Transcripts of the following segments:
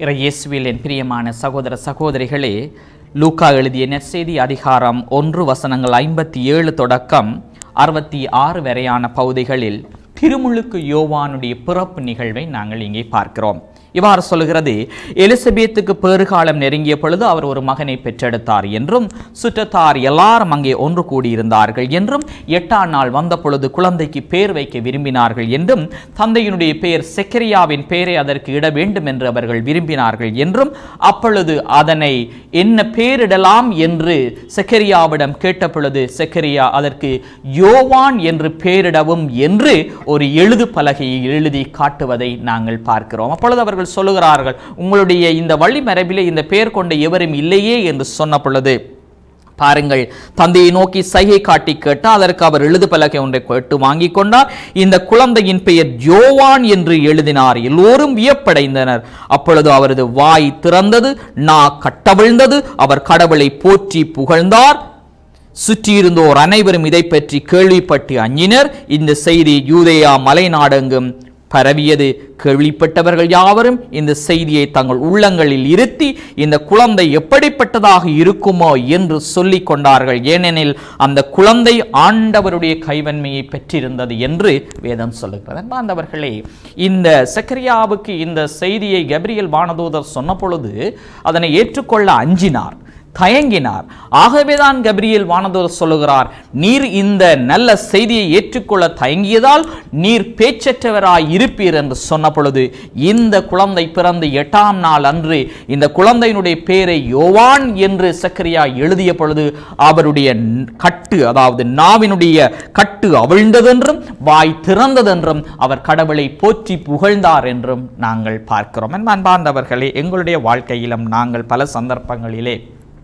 இறையேசுவில் என் பிரியமான சகோதர சகோதரிகளே லூக்கா எழுதிய நெற்செய்தி அதிகாரம் ஒன்று வசனங்கள் ஐம்பத்தி ஏழு தொடக்கம் அறுபத்தி ஆறு வரையான பகுதிகளில் திருமுழுக்கு யோவானுடைய பிறப்பு நிகழ்வை நாங்கள் இங்கே பார்க்கிறோம் இவ்வாறு சொல்கிறது எலிசபெத்துக்கு பேறுகாலம் நெருங்கிய பொழுது அவர் ஒரு மகனை பெற்றெடுத்தார் என்றும் சுற்றத்தார் எல்லாரும் அங்கே ஒன்று கூடியிருந்தார்கள் என்றும் எட்டாம் நாள் வந்த பொழுது குழந்தைக்கு பேர் வைக்க விரும்பினார்கள் என்றும் தந்தையினுடைய பெயர் செக்கரியாவின் பெயரை அதற்கு இட வேண்டும் என்று அவர்கள் விரும்பினார்கள் என்றும் அப்பொழுது அதனை என்ன பெயரிடலாம் என்று செக்கரியாவிடம் கேட்ட பொழுது செக்கரியா அதற்கு யோவான் என்று பெயரிடவும் என்று ஒரு எழுது பலகையை எழுதி காட்டுவதை நாங்கள் பார்க்கிறோம் அப்பொழுது அவர்கள் சொல்லுகிறார்கள் உங்களுடைய இந்த வழிமரபிலே இந்த பெயர் கொண்ட எவரும் இல்லையே என்று சொன்ன பொழுது பாருங்கள் தந்தையை நோக்கி சைகை காட்டி கேட்டால் அதற்கு அவர் எழுது பலகை ஒன்றை கேட்டு வாங்கி கொண்டார் இந்த குழந்தையின் பெயர் யோவான் என்று எழுதினார் எல்லோரும் வியப்படைந்தனர் அப்பொழுது அவரது வாய் திறந்தது நா கட்டவிழ்ந்தது அவர் கடவுளை போற்றி புகழ்ந்தார் சுற்றியிருந்தோர் அனைவரும் இதை பற்றி கேள்விப்பட்டு அஞ்சினர் இந்த செய்தி யூதேயா மலைநாடெங்கும் பரவியது கேள்விப்பட்டவர்கள் யாவரும் இந்த செய்தியை தங்கள் உள்ளங்களில் இருத்தி இந்த குழந்தை எப்படிப்பட்டதாக இருக்குமோ என்று சொல்லிக் கொண்டார்கள் ஏனெனில் அந்த குழந்தை ஆண்டவருடைய கைவன்மையை பெற்றிருந்தது என்று வேதம் சொல்லுகிறது அன்பார்ந்தவர்களே இந்த சக்கரியாவுக்கு இந்த செய்தியை கபிரியல் வானதூதர் சொன்ன பொழுது அதனை ஏற்றுக்கொள்ள அஞ்சினார் தயங்கினார் ஆகவேதான் கபிரியல் வானதூர் சொல்லுகிறார் நீர் இந்த நல்ல செய்தியை ஏற்றுக்கொள்ள தயங்கியதால் நீர் பேச்சற்றவராய் இருப்பீர் என்று சொன்ன பொழுது இந்த குழந்தை பிறந்து எட்டாம் நாள் அன்று இந்த குழந்தையினுடைய பேரை யோவான் என்று சக்கரியா எழுதிய பொழுது அவருடைய கட்டு அதாவது நாவினுடைய கட்டு அவிழ்ந்ததென்றும் வாய் திறந்ததென்றும் அவர் கடவுளை போற்றி புகழ்ந்தார் என்றும் நாங்கள் பார்க்கிறோம் அன்பார்ந்தவர்களே எங்களுடைய வாழ்க்கையிலும் நாங்கள் பல சந்தர்ப்பங்களிலே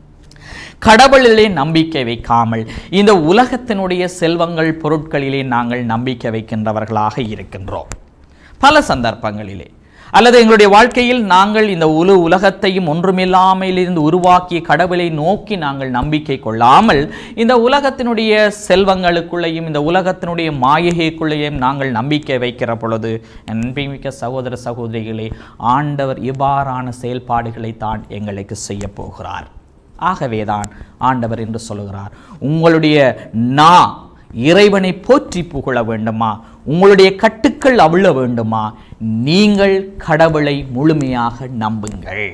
கடவுளிலே நம்பிக்கை வைக்காமல் இந்த உலகத்தினுடைய செல்வங்கள் பொருட்களிலே நாங்கள் நம்பிக்கை வைக்கின்றவர்களாக இருக்கின்றோம் பல சந்தர்ப்பங்களிலே அல்லது எங்களுடைய வாழ்க்கையில் நாங்கள் இந்த உலு உலகத்தையும் ஒன்றுமில்லாமலிருந்து உருவாக்கிய கடவுளை நோக்கி நாங்கள் நம்பிக்கை கொள்ளாமல் இந்த உலகத்தினுடைய செல்வங்களுக்குள்ளேயும் இந்த உலகத்தினுடைய மாயகைக்குள்ளேயும் நாங்கள் நம்பிக்கை வைக்கிற பொழுது அன்பிமிக்க சகோதர சகோதரிகளே ஆண்டவர் இவ்வாறான செயல்பாடுகளை தான் எங்களுக்கு செய்ய போகிறார் ஆகவேதான் ஆண்டவர் என்று சொல்லுகிறார் உங்களுடைய நா இறைவனை போற்றி புகழ வேண்டுமா உங்களுடைய கட்டுக்கள் அவிழ வேண்டுமா நீங்கள் கடவுளை முழுமையாக நம்புங்கள்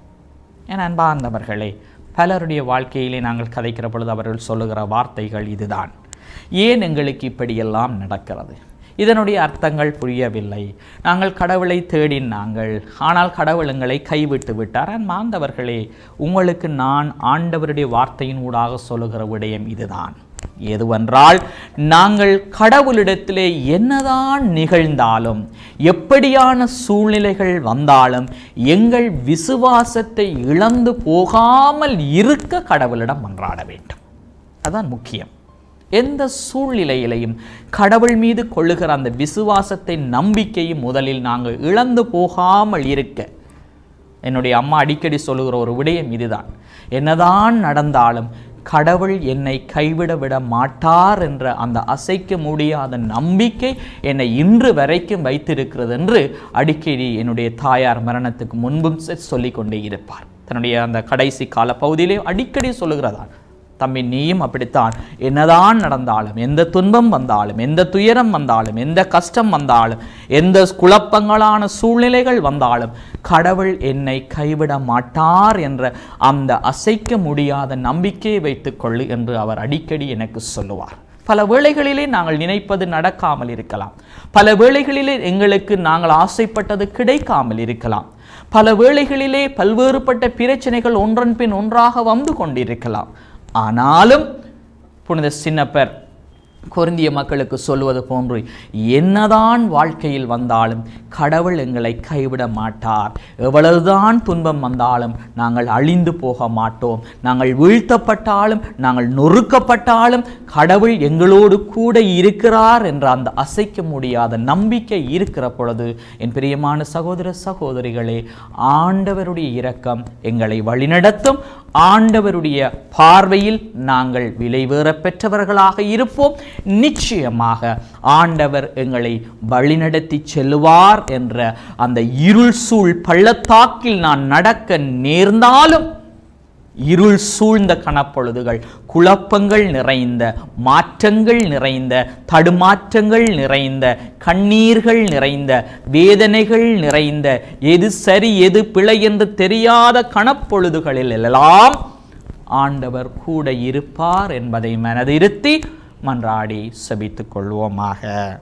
என் அன்பார்ந்தவர்களே பலருடைய வாழ்க்கையிலே நாங்கள் கதைக்கிற பொழுது அவர்கள் சொல்லுகிற வார்த்தைகள் இதுதான் ஏன் எங்களுக்கு இப்படியெல்லாம் நடக்கிறது இதனுடைய அர்த்தங்கள் புரியவில்லை நாங்கள் கடவுளை தேடினாங்கள் ஆனால் கடவுள் எங்களை கைவிட்டு விட்டார் மாந்தவர்களே உங்களுக்கு நான் ஆண்டவருடைய வார்த்தையின் ஊடாக சொல்லுகிற விடயம் இதுதான் எதுவென்றால் நாங்கள் கடவுளிடத்திலே என்னதான் நிகழ்ந்தாலும் எப்படியான சூழ்நிலைகள் வந்தாலும் எங்கள் விசுவாசத்தை இழந்து போகாமல் இருக்க கடவுளிடம் மன்றாட வேண்டும் அதான் முக்கியம் எந்த சூழ்நிலையிலையும் கடவுள் மீது கொள்ளுகிற அந்த விசுவாசத்தை நம்பிக்கையும் முதலில் நாங்கள் இழந்து போகாமல் இருக்க என்னுடைய அம்மா அடிக்கடி சொல்லுகிற ஒரு விடயம் இதுதான் என்னதான் நடந்தாலும் கடவுள் என்னை கைவிட விட மாட்டார் என்ற அந்த அசைக்க முடியாத நம்பிக்கை என்னை இன்று வரைக்கும் வைத்திருக்கிறது என்று அடிக்கடி என்னுடைய தாயார் மரணத்துக்கு முன்பும் சொல்லிக் கொண்டே இருப்பார் தன்னுடைய அந்த கடைசி கால பகுதியிலே அடிக்கடி சொல்லுகிறதான் தம்பி நீயும் அப்படித்தான் என்னதான் நடந்தாலும் எந்த துன்பம் வந்தாலும் எந்த துயரம் வந்தாலும் எந்த கஷ்டம் வந்தாலும் எந்த குழப்பங்களான சூழ்நிலைகள் வந்தாலும் கடவுள் என்னை கைவிட மாட்டார் என்ற அந்த அசைக்க முடியாத நம்பிக்கையை வைத்துக்கொள்ளு என்று அவர் அடிக்கடி எனக்கு சொல்லுவார் பல வேளைகளிலே நாங்கள் நினைப்பது நடக்காமல் இருக்கலாம் பல வேளைகளிலே எங்களுக்கு நாங்கள் ஆசைப்பட்டது கிடைக்காமல் இருக்கலாம் பல வேளைகளிலே பல்வேறுபட்ட பிரச்சனைகள் ஒன்றன் பின் ஒன்றாக வந்து கொண்டிருக்கலாம் ஆனாலும் புனித சின்னப்பர் கொருந்திய மக்களுக்கு சொல்லுவது போன்று என்னதான் வாழ்க்கையில் வந்தாலும் கடவுள் எங்களை கைவிட மாட்டார் எவ்வளவுதான் துன்பம் வந்தாலும் நாங்கள் அழிந்து போக மாட்டோம் நாங்கள் வீழ்த்தப்பட்டாலும் நாங்கள் நொறுக்கப்பட்டாலும் கடவுள் எங்களோடு கூட இருக்கிறார் என்ற அந்த அசைக்க முடியாத நம்பிக்கை இருக்கிற பொழுது என் பிரியமான சகோதர சகோதரிகளே ஆண்டவருடைய இரக்கம் எங்களை வழிநடத்தும் ஆண்டவருடைய பார்வையில் நாங்கள் விலைவேற பெற்றவர்களாக இருப்போம் நிச்சயமாக ஆண்டவர் எங்களை வழிநடத்தி செல்லுவார் என்ற அந்த இருள் சூழ் பள்ளத்தாக்கில் நான் நடக்க நேர்ந்தாலும் இருள் சூழ்ந்த கணப்பொழுதுகள் குழப்பங்கள் நிறைந்த மாற்றங்கள் நிறைந்த தடுமாற்றங்கள் நிறைந்த கண்ணீர்கள் நிறைந்த வேதனைகள் நிறைந்த எது சரி எது பிழை என்று தெரியாத கணப்பொழுதுகளில் எல்லாம் ஆண்டவர் கூட இருப்பார் என்பதை மனதிருத்தி மன்றாடி செபித்துக் கொள்வோமாக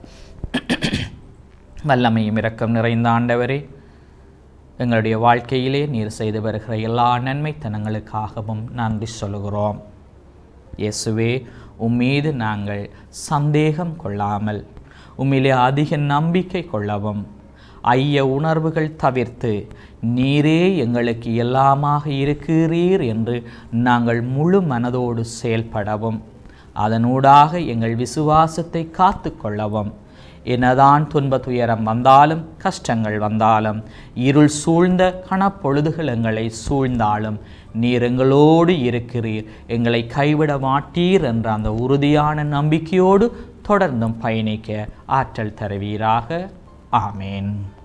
வல்லமையும் இரக்கம் நிறைந்த ஆண்டவரே எங்களுடைய வாழ்க்கையிலே நீர் செய்து வருகிற எல்லா நன்மைத்தனங்களுக்காகவும் நன்றி சொல்கிறோம் இயேசுவே உம்மீது நாங்கள் சந்தேகம் கொள்ளாமல் உம்மிலே அதிக நம்பிக்கை கொள்ளவும் ஐய உணர்வுகள் தவிர்த்து நீரே எங்களுக்கு எல்லாமாக இருக்கிறீர் என்று நாங்கள் முழு மனதோடு செயல்படவும் அதனூடாக எங்கள் விசுவாசத்தை காத்து கொள்ளவும் என்னதான் துன்ப துயரம் வந்தாலும் கஷ்டங்கள் வந்தாலும் இருள் சூழ்ந்த கணப்பொழுதுகள் எங்களை சூழ்ந்தாலும் நீர் எங்களோடு இருக்கிறீர் எங்களை கைவிட மாட்டீர் என்ற அந்த உறுதியான நம்பிக்கையோடு தொடர்ந்தும் பயணிக்க ஆற்றல் தருவீராக ஆமேன்